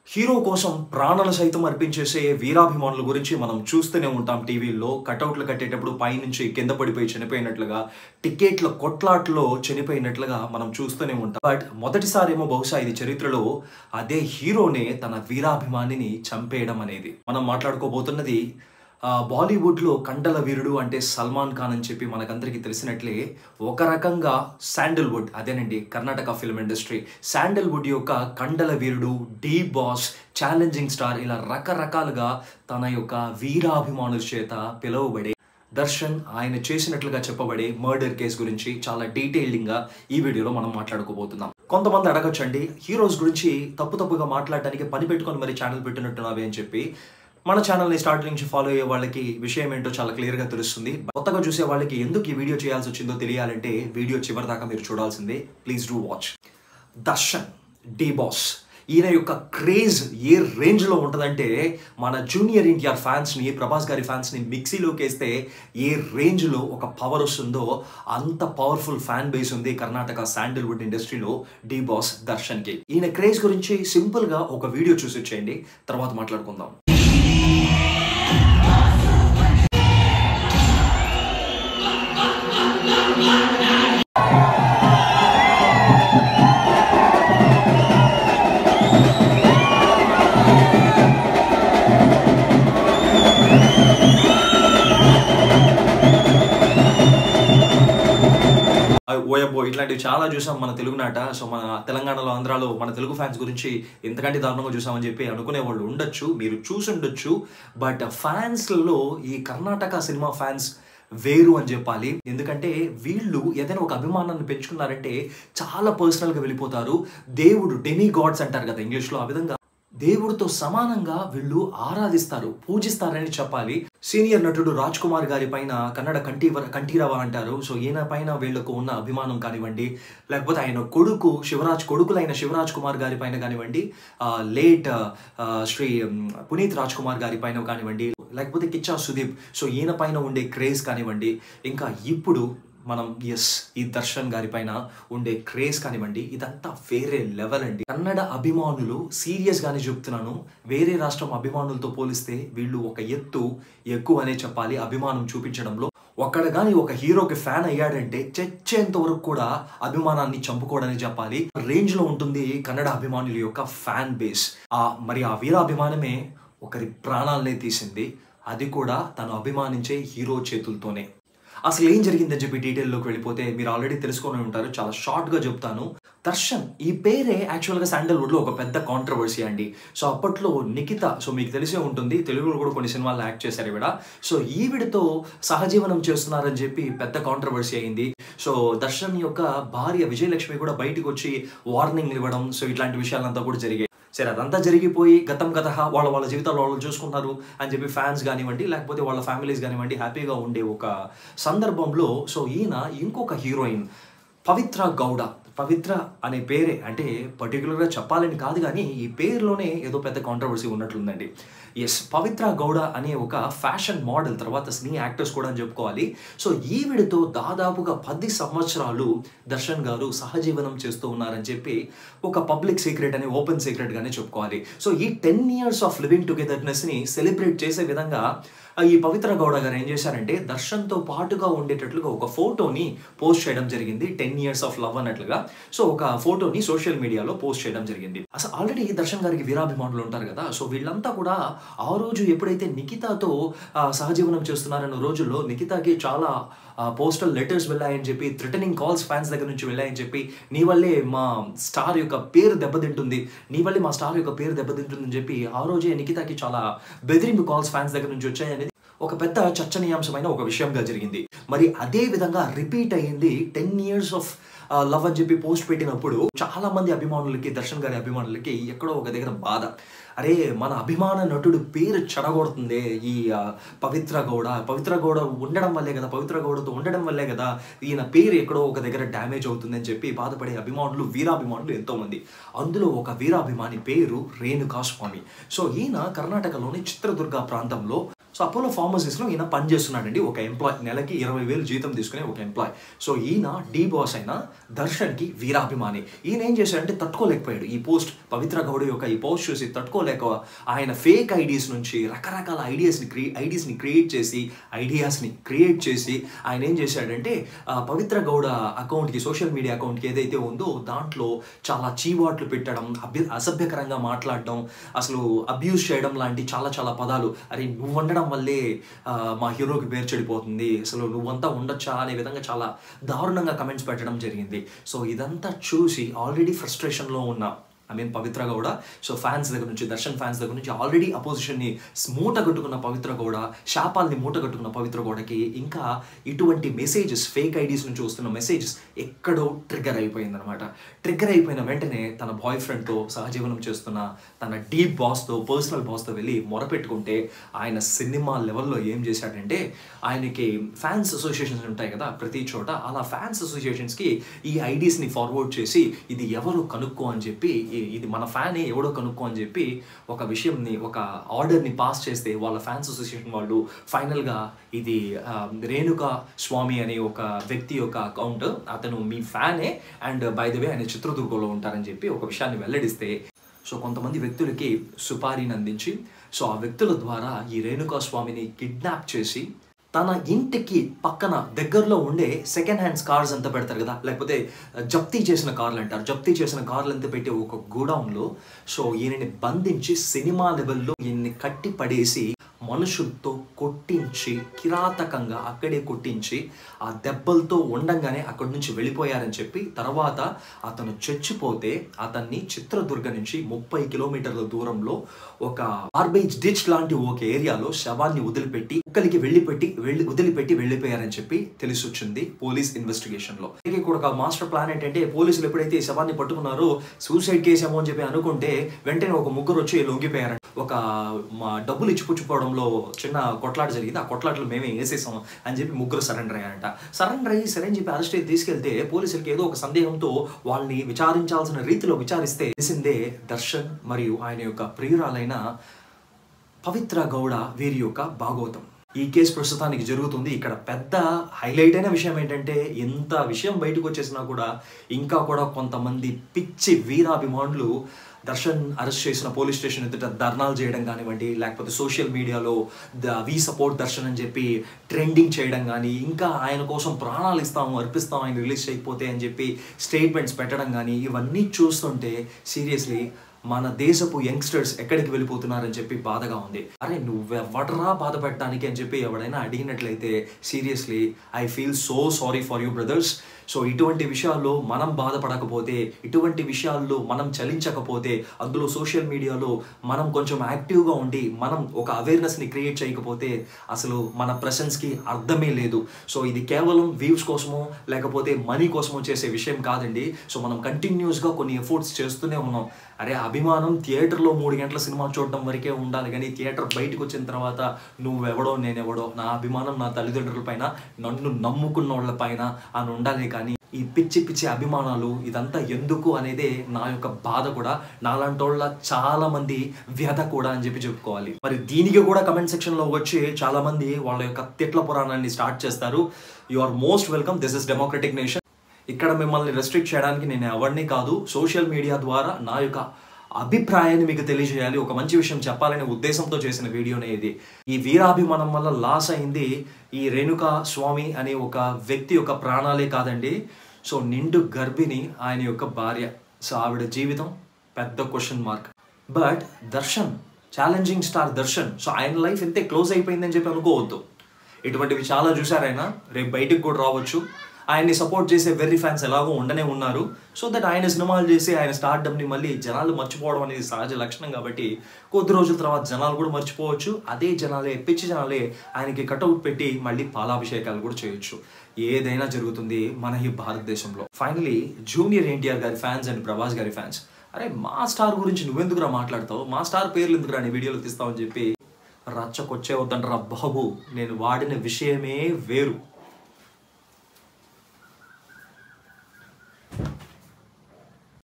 hero కోసం ప్రాణాలు సైతం అర్పించేసే వీరాభిమానుల గురించి మనం చూస్తూనే ఉంటాం టీవీల్లో కటౌట్లు కట్టేటప్పుడు పైనుంచి కింద పడిపోయి చనిపోయినట్లుగా టికెట్ల కొట్లాట్లో చనిపోయినట్లుగా మనం చూస్తూనే ఉంటాం బట్ మొదటిసారి ఏమో బహుశా ఇది చరిత్రలో అదే హీరోనే తన వీరాభిమానిని చంపేయడం అనేది మనం మాట్లాడుకోబోతున్నది ఆ, బాలీవుడ్లో కండల వీరుడు అంటే సల్మాన్ ఖాన్ అని చెప్పి మనకందరికీ తెలిసినట్లే ఒక రకంగా శాండల్వుడ్ అదేనండి కర్ణాటక ఫిల్మ్ ఇండస్ట్రీ శాండల్వుడ్ యొక్క కండల వీరుడు డీ బాస్ ఛాలెంజింగ్ స్టార్ ఇలా రకరకాలుగా తన యొక్క వీరాభిమానుల చేత పిలువబడే దర్శన్ ఆయన చేసినట్లుగా చెప్పబడే మర్డర్ కేసు గురించి చాలా డీటెయిలింగ్ గా ఈ వీడియోలో మనం మాట్లాడుకోబోతున్నాం కొంతమంది అడగొచ్చండి హీరోస్ గురించి తప్పు తప్పుగా మాట్లాడడానికి పని పెట్టుకొని మరి ఛానల్ పెట్టినట్టున్నావే అని చెప్పి మన ఛానల్ని స్టార్ట్ నుంచి ఫాలో అయ్యే వాళ్ళకి విషయం ఏంటో చాలా క్లియర్గా తెలుస్తుంది కొత్తగా చూసే వాళ్ళకి ఎందుకు ఈ వీడియో చేయాల్సి వచ్చిందో తెలియాలంటే వీడియో చివరి దాకా మీరు చూడాల్సిందే please do watch Darshan D boss ఈయన యొక్క క్రేజ్ ఏ రేంజ్లో ఉంటుందంటే మన జూనియర్ ఎన్టీఆర్ ఫ్యాన్స్ని ప్రభాస్ గారి ఫ్యాన్స్ని మిక్సీలోకి వేస్తే ఏ రేంజ్లో ఒక పవర్ వస్తుందో అంత పవర్ఫుల్ ఫ్యాన్ బేస్ ఉంది కర్ణాటక శాండల్వుడ్ ఇండస్ట్రీలో డి బాస్ దర్శన్కి ఈయన క్రేజ్ గురించి సింపుల్గా ఒక వీడియో చూసి వచ్చేయండి తర్వాత మాట్లాడుకుందాం ఓయబ్బో ఇట్లాంటివి చాలా చూసాం మన తెలుగు నాట సో మన తెలంగాణలో ఆంధ్రాలో మన తెలుగు ఫ్యాన్స్ గురించి ఎంతకంటే దారుణంగా చూసామని చెప్పి అనుకునే వాళ్ళు ఉండొచ్చు మీరు చూసి ఉండొచ్చు బట్ ఫ్యాన్స్లలో ఈ కర్ణాటక సినిమా ఫ్యాన్స్ వేరు అని చెప్పాలి ఎందుకంటే వీళ్ళు ఏదైనా ఒక అభిమానాన్ని పెంచుకున్నారంటే చాలా పర్సనల్గా వెళ్ళిపోతారు దేవుడు డెనీ గాడ్స్ అంటారు కదా ఇంగ్లీష్లో ఆ విధంగా దేవుడితో సమానంగా వీళ్ళు ఆరాధిస్తారు పూజిస్తారని చెప్పాలి సీనియర్ నటుడు రాజ్ కుమార్ గారి పైన కన్నడ కంఠీ కంఠీరవ అంటారు సో ఈయన పైన వీళ్ళకు ఉన్న అభిమానం కానివ్వండి లేకపోతే ఆయన కొడుకు శివరాజ్ కొడుకులైన శివరాజ్ కుమార్ గారి పైన కానివ్వండి లేట్ శ్రీ ఉమ్, పునీత్ రాజ్ కుమార్ గారి పైన కానివ్వండి లేకపోతే కిచ్చా సుదీప్ సో ఈయన పైన ఉండే క్రేజ్ కానివ్వండి ఇంకా ఇప్పుడు మనం ఎస్ ఈ దర్శన్ గారి పైన ఉండే క్రేజ్ కానివ్వండి ఇదంతా వేరే లెవెల్ అండి కన్నడ అభిమానులు సీరియస్ గానే చెప్తున్నాను వేరే రాష్ట్రం అభిమానులతో పోలిస్తే వీళ్ళు ఒక ఎత్తు ఎక్కువ అనే చెప్పాలి అభిమానం చూపించడంలో ఒక్కడ కానీ ఒక హీరోకి ఫ్యాన్ అయ్యాడంటే చచ్చేంత వరకు కూడా అభిమానాన్ని చంపుకోవడని చెప్పాలి రేంజ్ లో ఉంటుంది కన్నడ అభిమానుల యొక్క ఫ్యాన్ బేస్ ఆ మరి ఆ వీరాభిమానమే ఒకరి ప్రాణాలనే తీసింది అది కూడా తను అభిమానించే హీరో చేతులతోనే అసలు ఏం జరిగిందని చెప్పి డీటెయిల్లోకి వెళ్ళిపోతే మీరు ఆల్రెడీ తెలుసుకొని ఉంటారు చాలా షార్ట్గా చెప్తాను దర్శన్ ఈ పేరే యాక్చువల్గా శాండల్వుడ్లో ఒక పెద్ద కాంట్రవర్సీ అండి సో అప్పట్లో నిఖిత సో మీకు తెలిసే ఉంటుంది తెలుగులో కూడా కొన్ని సినిమాల్లో యాక్ట్ చేశారు ఈవిడ సో ఈవిడతో సహజీవనం చేస్తున్నారని చెప్పి పెద్ద కాంట్రవర్సీ అయింది సో దర్శన్ యొక్క భార్య విజయలక్ష్మి కూడా బయటకు వచ్చి వార్నింగ్ ఇవ్వడం సో ఇట్లాంటి విషయాలంతా కూడా జరిగాయి సరే అదంతా జరిగిపోయి గతం గత వాళ్ళ వాళ్ళ జీవితాలు వాళ్ళు చూసుకున్నారు అని చెప్పి ఫ్యాన్స్ కానివ్వండి లేకపోతే వాళ్ళ ఫ్యామిలీస్ కానివ్వండి హ్యాపీగా ఉండే ఒక సందర్భంలో సో ఈయన ఇంకొక హీరోయిన్ పవిత్ర గౌడ పవిత్ర అనే పేరే అంటే పర్టికులర్గా చెప్పాలని కాదు కానీ ఈ పేరులోనే ఏదో పెద్ద కాంట్రవర్సీ ఉన్నట్లుందండి ఎస్ పవిత్ర గౌడ అనే ఒక ఫ్యాషన్ మోడల్ తర్వాత సినీ యాక్టర్స్ కూడా అని చెప్పుకోవాలి సో ఈవిడతో దాదాపుగా పది సంవత్సరాలు దర్శన్ గారు సహజీవనం చేస్తూ ఉన్నారని చెప్పి ఒక పబ్లిక్ సీక్రెట్ అని ఓపెన్ సీక్రెట్ గానే చెప్పుకోవాలి సో ఈ టెన్ ఇయర్స్ ఆఫ్ లివింగ్ టుగెదర్నెస్ ని సెలబ్రేట్ చేసే విధంగా ఆ, ఈ పవిత్ర గౌడ గారు ఏం చేశారంటే దర్శన్తో పాటుగా ఉండేటట్లుగా ఒక ఫోటోని పోస్ట్ చేయడం జరిగింది టెన్ ఇయర్స్ ఆఫ్ లవ్ అన్నట్లుగా సో ఒక ఫోటోని సోషల్ మీడియాలో పోస్ట్ చేయడం జరిగింది అసలు ఆల్రెడీ దర్శన్ గారికి వీరాభిమానులు ఉంటారు కదా సో వీళ్ళంతా కూడా ఆ రోజు ఎప్పుడైతే నిఖితాతో ఆ, సహజీవనం చేస్తున్నారన్న రోజుల్లో నిఖితాకి చాలా పోస్టల్ లెటర్స్ వెళ్ళాయని చెప్పి థ్రిటనింగ్ కాల్స్ ఫ్యాన్స్ దగ్గర నుంచి వెళ్ళాయని చెప్పి నీ వల్లే మా స్టార్ యొక్క పేరు దెబ్బతింటుంది నీ వల్లే మా స్టార్ యొక్క పేరు దెబ్బతింటుందని చెప్పి ఆ రోజే నిఖితాకి చాలా బెదిరింపు కాల్స్ ఫ్యాన్స్ దగ్గర నుంచి వచ్చాయనేది ఒక పెద్ద చర్చనీయాంశమైన ఒక విషయంగా జరిగింది మరి అదే విధంగా రిపీట్ అయ్యింది టెన్ ఇయర్స్ ఆఫ్ లవ్ అని చెప్పి పోస్ట్ పెట్టినప్పుడు చాలా మంది అభిమానులకి దర్శన్ గారి అభిమానులకి ఎక్కడో ఒక దగ్గర బాధ అరే మన అభిమాన నటుడు పేరు చెడగొడుతుంది ఈ ఆ, పవిత్ర గౌడ పవిత్ర గౌడ ఉండడం వల్లే కదా పవిత్ర గౌడతో ఉండడం వల్లే కదా ఈయన పేరు ఎక్కడో ఒక దగ్గర డ్యామేజ్ అవుతుందని చెప్పి బాధపడే అభిమానులు వీరాభిమానులు ఎంతో మంది అందులో ఒక వీరాభిమాని పేరు రేణుకా స్వామి సో ఈయన కర్ణాటకలోని చిత్రదుర్గ ప్రాంతంలో సో అపోలో ఫార్మసీస్లో ఈయన పని చేస్తున్నాడండి ఒక ఎంప్లాయ్ నెలకి ఇరవై వేలు జీతం తీసుకునే ఒక ఎంప్లాయ్ సో ఈయన డీ బాస్ అయిన దర్శన్కి వీరాభిమాని ఈయన ఏం చేశాడంటే తట్టుకోలేకపోయాడు ఈ పోస్ట్ పవిత్ర గౌడ యొక్క ఈ పోస్ట్ చూసి తట్టుకోలేక ఆయన ఫేక్ ఐడీస్ నుంచి రకరకాల ఐడియాస్ని క్రియ ఐడీస్ని క్రియేట్ చేసి ఐడియాస్ని క్రియేట్ చేసి ఆయన ఏం చేశాడంటే ఆ, పవిత్ర గౌడ అకౌంట్కి సోషల్ మీడియా అకౌంట్కి ఏదైతే ఉందో దాంట్లో చాలా చీవాట్లు పెట్టడం అభ్య అసభ్యకరంగా మాట్లాడడం అసలు అబ్యూస్ చేయడం లాంటి చాలా చాలా పదాలు అరే నువ్వు ఉండడం వల్లే ఆ, మా హీరోకి పేరు చెడిపోతుంది అసలు నువ్వంతా ఉండొచ్చా అనే విధంగా చాలా దారుణంగా కమెంట్స్ పెట్టడం జరిగింది సో ఇదంతా చూసి ఆల్రెడీ ఫ్రస్ట్రేషన్లో ఉన్న I mean Pavithra Gowda so fans దగ్గర నుంచి దర్శన్ ఫ్యాన్స్ దగ్గర నుంచి ఆల్రెడీ అపోజిషన్ని మూట కట్టుకున్న పవిత్ర గౌడ శాపాల్ని మూట కట్టుకున్న పవిత్ర గౌడకి ఇంకా ఇటువంటి మెసేజెస్ ఫేక్ ఐడీస్ నుంచి వస్తున్న మెసేజెస్ ఎక్కడో ట్రిగ్గర్ అయిపోయింది అనమాట ట్రిగ్గర్ అయిపోయిన వెంటనే తన బాయ్ ఫ్రెండ్తో సహజీవనం చేస్తున్న తన డీప్ బాస్తో పర్సనల్ బాస్తో వెళ్ళి మొరపెట్టుకుంటే ఆయన సినిమా లెవెల్లో ఏం చేశాడంటే ఆయనకి ఫ్యాన్స్ అసోసియేషన్స్ ఉంటాయి కదా ప్రతి చోట అలా ఫ్యాన్స్ అసోసియేషన్స్కి ఈ ఐడీస్ని ఫార్వర్డ్ చేసి ఇది ఎవరు కనుక్కో అని చెప్పి ఈ- ఇది మన ఫ్యానే ఎవడో కనుక్కో అని చెప్పి ఒక విషయంని ఒక ఆర్డర్ని పాస్ చేస్తే వాళ్ళ ఫ్యాన్స్ అసోసియేషన్ వాళ్ళు ఫైనల్గా ఇది ఆ, రేణుక స్వామి అనే ఒక వ్యక్తి యొక్క అకౌంట్ అతను మీ ఫ్యానే అండ్ బై ద వే ఆయన చిత్రదుర్గంలో ఉంటారని చెప్పి ఒక విషయాన్ని వెల్లడిస్తే సో కొంతమంది వ్యక్తులకి సుపారీని అందించి సో ఆ వ్యక్తుల ద్వారా ఈ రేణుకా స్వామిని కిడ్నాప్ చేసి తన ఇంటికి పక్కన దగ్గరలో ఉండే సెకండ్ హ్యాండ్స్ కార్స్ అంతా పెడతారు కదా లేకపోతే జప్తీ చేసిన కార్లు అంటారు జప్తీ చేసిన కార్లు అంతా పెట్టి ఒక గోడౌన్లో సో ఈయనని బంధించి సినిమా లెవెల్లో ఈయన్ని కట్టి పడేసి మనుషులతో కొట్టించి కిరాతకంగా అక్కడే కొట్టించి ఆ దెబ్బలతో ఉండంగానే అక్కడి నుంచి వెళ్ళిపోయారని చెప్పి తర్వాత అతను చచ్చిపోతే అతన్ని చిత్రదుర్గ నుంచి ముప్పై కిలోమీటర్ల దూరంలో ఒక గార్బేజ్ డిచ్ లాంటి ఒక ఏరియాలో శవాన్ని వదిలిపెట్టి కుక్కలికి వెళ్ళిపెట్టి వెళ్ళి వదిలిపెట్టి వెళ్ళిపోయారని చెప్పి తెలిసి వచ్చింది పోలీస్ ఇన్వెస్టిగేషన్ లో అలాగే కూడా ఒక మాస్టర్ ప్లాన్ ఏంటంటే పోలీసులు ఎప్పుడైతే ఈ శవాన్ని పట్టుకున్నారో సూసైడ్ కేసు ఏమో అని చెప్పి అనుకుంటే వెంటనే ఒక ముగ్గురు వచ్చి లొంగిపోయారంట ఒక మా డబ్బులు ఇచ్చిపుచ్చుకోవడంలో చిన్న కొట్లాట జరిగింది ఆ కొట్లాటలో మేమే వేసేసాం అని చెప్పి ముగ్గురు సరెండర్ అయ్యారంట సరెండర్ అయ్యి సరే అని చెప్పి అరెస్ట్ అయ్యి తీసుకెళ్తే పోలీసులకి ఏదో ఒక సందేహంతో వాళ్ళని విచారించాల్సిన రీతిలో విచారిస్తే తెలిసిందే దర్శన్ మరియు ఆయన యొక్క ప్రియురాలైన పవిత్ర గౌడ వీరి యొక్క భాగవతం ఈ కేసు ప్రస్తుతానికి జరుగుతుంది ఇక్కడ పెద్ద హైలైట్ అయిన విషయం ఏంటంటే ఎంత విషయం బయటకు వచ్చేసినా కూడా ఇంకా కూడా కొంతమంది పిచ్చి వీరాభిమానులు దర్శన్ అరెస్ట్ చేసిన పోలీస్ స్టేషన్ ఎదుట ధర్నాలు చేయడం కానివ్వండి లేకపోతే సోషల్ మీడియాలో ద వీ సపోర్ట్ దర్శన్ అని చెప్పి ట్రెండింగ్ చేయడం కానీ ఇంకా ఆయన కోసం ప్రాణాలు ఇస్తాము అర్పిస్తాం ఆయన రిలీజ్ చేయకపోతే అని చెప్పి స్టేట్మెంట్స్ పెట్టడం కానీ ఇవన్నీ చూస్తుంటే సీరియస్లీ మన దేశపు యంగ్స్టర్స్ ఎక్కడికి వెళ్ళిపోతున్నారని చెప్పి బాధగా ఉంది అరే నువ్వెవడరా బాధ పెట్టడానికి అని చెప్పి ఎవడైనా అడిగినట్లయితే seriously I feel so sorry for you brothers so ఇటువంటి విషయాల్లో మనం బాధపడకపోతే ఇటువంటి విషయాల్లో మనం చలించకపోతే అందులో సోషల్ మీడియాలో మనం కొంచెం యాక్టివ్గా ఉండి మనం ఒక అవేర్నెస్ని క్రియేట్ చేయకపోతే అసలు మన ప్రెసెన్స్కి అర్థమే లేదు సో ఇది కేవలం వ్యూస్ కోసమో లేకపోతే మనీ కోసమో చేసే విషయం కాదండి సో మనం కంటిన్యూస్గా కొన్ని ఎఫర్ట్స్ చేస్తూనే ఉన్నాం అరే అభిమానం థియేటర్లో మూడు గంటల సినిమా చూడడం వరకే ఉండాలి కానీ థియేటర్ బయటకు వచ్చిన తర్వాత నువ్వెవడో నేనెవడో నా అభిమానం నా తల్లిదండ్రుల పైన నన్ను నమ్ముకున్న వాళ్ళ పైన అని ఉండాలి కానీ ఈ పిచ్చి పిచ్చి అభిమానాలు ఇదంతా ఎందుకు అనేదే నా యొక్క బాధ కూడా నాలాంటోళ్ళ చాలా మంది వ్యధ కూడా అని చెప్పి చెప్పుకోవాలి మరి దీనికి కూడా కమెంట్ సెక్షన్ లో వచ్చి చాలా మంది వాళ్ళ యొక్క తిట్ల పురాణాన్ని స్టార్ట్ చేస్తారు you are most welcome this is democratic nation ఇక్కడ మిమ్మల్ని రెస్ట్రిక్ట్ చేయడానికి నేను ఎవరిని కాదు సోషల్ మీడియా ద్వారా నా యొక్క అభిప్రాయాన్ని మీకు తెలియజేయాలి ఒక మంచి విషయం చెప్పాలనే ఉద్దేశంతో చేసిన వీడియోనే ఇది ఈ వీరాభిమానం వల్ల లాస్ అయింది ఈ రేణుకా స్వామి అనే ఒక వ్యక్తి యొక్క ప్రాణాలే కాదండి సో నిండు గర్భిణి ఆయన యొక్క భార్య సో ఆవిడ జీవితం పెద్ద question mark but Darshan challenging star Darshan so ఆయన లైఫ్ ఎంతే క్లోజ్ అయిపోయిందని చెప్పి అనుకోవద్దు ఇటువంటివి చాలా చూసారు ఆయన రేపు బయటికి కూడా రావచ్చు ఆయన్ని సపోర్ట్ చేసే వెర్రీ ఫ్యాన్స్ ఎలాగో ఉండనే ఉన్నారు సో దట్ ఆయన సినిమాలు చేసి ఆయన స్టార్డమ్ని మళ్ళీ జనాలు మర్చిపోవడం అనేది సహజ లక్షణం కాబట్టి కొద్ది రోజుల తర్వాత జనాలు కూడా మర్చిపోవచ్చు అదే జనాలే పిచ్చి జనాలే ఆయనకి కటౌట్ పెట్టి మళ్ళీ పాలాభిషేకాలు కూడా చేయొచ్చు ఏదైనా జరుగుతుంది మన ఈ భారతదేశంలో ఫైనలీ జూనియర్ ఎన్టీఆర్ గారి ఫ్యాన్స్ అండ్ ప్రభాస్ గారి ఫ్యాన్స్ అరే మా స్టార్ గురించి నువ్వెందుకురా మాట్లాడతావు మా స్టార్ పేర్లు ఎందుకురా నీ వీడియోలు తీస్తావని చెప్పి రచ్చకొచ్చే వద్దంటారా బాబు నేను వాడిన విషయమే వేరు